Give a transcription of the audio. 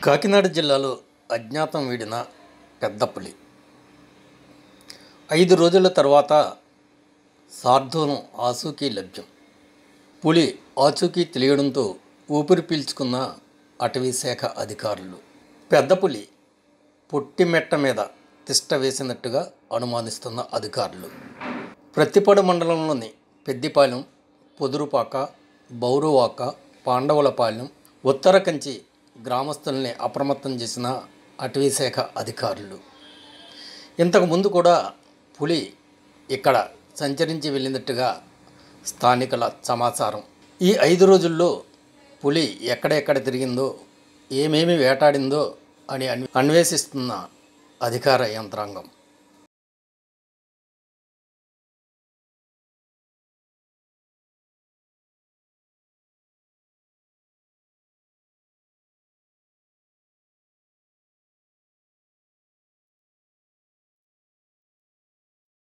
కాకినాడ జిల్లాలో అజ్ఞాతం వీడిన పెద్ద పులి ఐదు రోజుల తర్వాత సార్థోనం ఆచూకీ లభ్యం పులి ఆచూకీ తెలియడంతో ఊపిరి పీల్చుకున్న అటవీ శాఖ అధికారులు పెద్ద పులి పొట్టి మెట్ట మీద తిష్ట వేసినట్టుగా అనుమానిస్తున్న అధికారులు ప్రత్తిపాడు మండలంలోని పెద్దిపాలెం పొదురుపాక బౌరువాక పాండవులపాలెం ఉత్తర కంచి గ్రామస్తుల్ని అప్రమత్తం చేసిన అటవీశాఖ అధికారులు ఇంతకు ముందు కూడా పులి ఇక్కడ సంచరించి వెళ్ళినట్టుగా స్థానికుల సమాచారం ఈ ఐదు రోజుల్లో పులి ఎక్కడెక్కడ తిరిగిందో ఏమేమి వేటాడిందో అని అన్వేషిస్తున్న అధికార యంత్రాంగం